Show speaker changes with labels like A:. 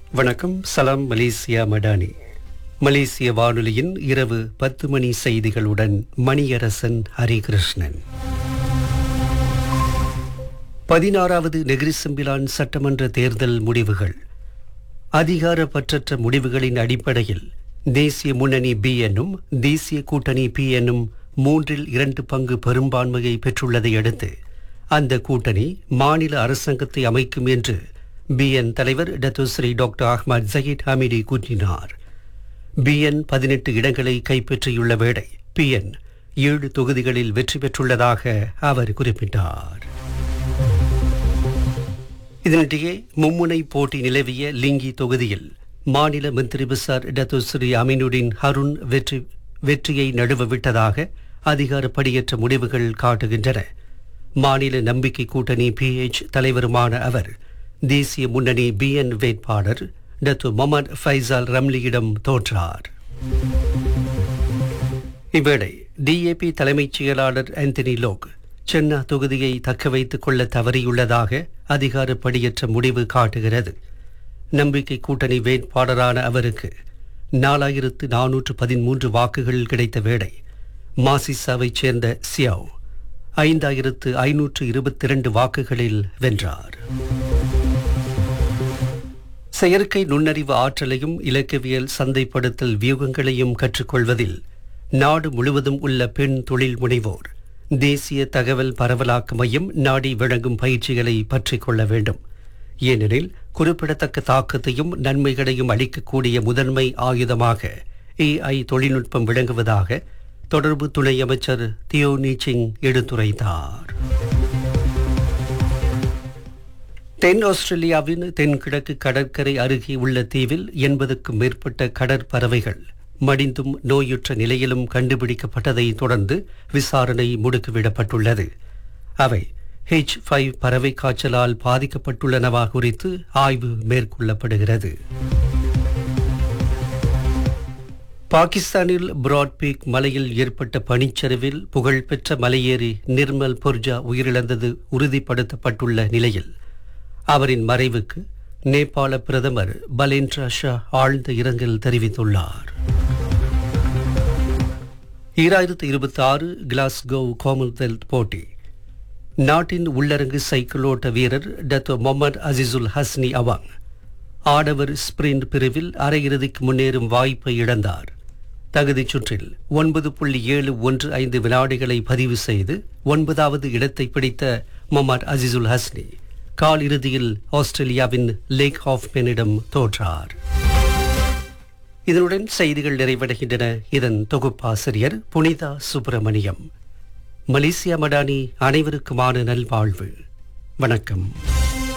A: வணக்கம் சலாம் மலேசியா மடானி மலேசிய வானொலியின் இரவு பத்து மணி செய்திகளுடன் மணியரசன் ஹரிகிருஷ்ணன் பதினாறாவது நெகிரிசம்பிலான் சட்டமன்ற தேர்தல் முடிவுகள் அதிகாரப்பற்றற்ற முடிவுகளின் அடிப்படையில் தேசிய முன்னணி பி என்னும் தேசிய கூட்டணி பி என்னும் மூன்றில் இரண்டு பங்கு பெரும்பான்மையை பெற்றுள்ளதை அடுத்து அந்த கூட்டணி மாநில அரசாங்கத்தை அமைக்கும் என்று பிஎன் தலைவர் Datuk Seri doctor Ahmad Zahid Hamidi கூறினார் பிஎன் பதினெட்டு இடங்களை கைப்பற்றியுள்ள வேளை பிஎன் ஏழு தொகுதிகளில் வெற்றி பெற்றுள்ளதாக அவர் குறிப்பிட்டார் இதனிடையே மும்முனை போட்டி நிலவிய லிங்கி தொகுதியில் மாநில மந்திரி பிசார் டத்துஸ்ரீ அமீனுடின் ஹருண் வெற்றி வெற்றியை நழுவ விட்டதாக அதிகாரப்படியற்ற முடிவுகள் காட்டுகின்றன மாநில நம்பிக்கை கூட்டணி பிஎச் தலைவருமான அவர் தேசிய முன்னணி பிஎன் வேட்பாளர் டத்து மொமட் ஃபைசால் ரம்லியிடம் தோற்றார் இவ்வேளை டிஏபி தலைமைச் செயலாளர் ஆந்தனி லோக் சென்னா தொகுதியை தக்க வைத்துக் கொள்ள தவறியுள்ளதாக அதிகாரப்படியற்ற முடிவு காட்டுகிறது நம்பிக்கை கூட்டணி வேட்பாளரான அவருக்கு நாலாயிரத்து நானூற்று பதிமூன்று வாக்குகள் கிடைத்த வேளை மாசிசாவைச் சேர்ந்த சியாவ் ஐந்தாயிரத்து ஐநூற்று இருபத்தி இரண்டு வாக்குகளில் வென்றார் செயற்கை நுண்ணறிவு ஆற்றலையும் இலக்கவியல் சந்தைப்படுத்தல் வியூகங்களையும் கற்றுக்கொள்வதில் நாடு முழுவதும் உள்ள பெண் தொழில் முனைவோர் தேசிய தகவல் பரவலாக்க மையம் நாடி வழங்கும் பயிற்சிகளை பற்றிக் கொள்ள வேண்டும் ஏனெனில் குறிப்பிடத்தக்க தாக்கத்தையும் நன்மைகளையும் அளிக்கக்கூடிய முதன்மை ஆயுதமாக ஏஐ தொழில்நுட்பம் விளங்குவதாக தொடர்பு துணை அமைச்சர் தியோ நீச்சிங் எடுத்துரைத்தார் தென் ஆஸ்திரேலியாவின் தென்கிழக்கு கடற்கரை அருகே உள்ள தீவில் எண்பதுக்கும் மேற்பட்ட கடற்பறவைகள் மடிந்தும் நோயுற்ற நிலையிலும் கண்டுபிடிக்கப்பட்டதை தொடர்ந்து விசாரணை முடுக்கிவிடப்பட்டுள்ளது அவை ஹெச் ஃபைவ் பறவை காய்ச்சலால் பாதிக்கப்பட்டுள்ளனவா குறித்து ஆய்வு மேற்கொள்ளப்படுகிறது பாகிஸ்தானில் பிராட்பீக் மலையில் ஏற்பட்ட பனிச்சரிவில் புகழ்பெற்ற மலையேறி நிர்மல் பொர்ஜா உயிரிழந்தது உறுதிப்படுத்தப்பட்டுள்ள நிலையில் அவரின் மறைவுக்கு நேபாள பிரதமர் பலேந்திரா ஷா ஆழ்ந்த இரங்கல் தெரிவித்துள்ளார் ஈராயிரத்து இருபத்தி ஆறு கிளாஸ்கோ காமன்வெல்த் போட்டி நாட்டின் உள்ளரங்கு சைக்கிளோட்ட வீரர் Datuk Mohamed Azizul Hasni Awang ஆடவர் ஸ்பிரிண்ட் பிரிவில் அரையிறுதிக்கு முன்னேறும் வாய்ப்பை இழந்தார் தகுதிச் சுற்றில் ஒன்பது புள்ளி ஏழு ஒன்று ஐந்து வினாடிகளை பதிவு செய்து ஒன்பதாவது இடத்தை பிடித்த முகமது அசிசுல் ஹஸ்னி கால் இறுதியில் ஆஸ்திரேலியாவின் லேக் ஹாஃப்மேனிடம் தோற்றார் இதனுடன் செய்திகள் நிறைவடைகின்றன இதன் தொகுப்பாசிரியர் புனிதா சுப்பிரமணியம் மலேசியா மடானி அனைவருக்குமான நல்வாழ்வு வணக்கம்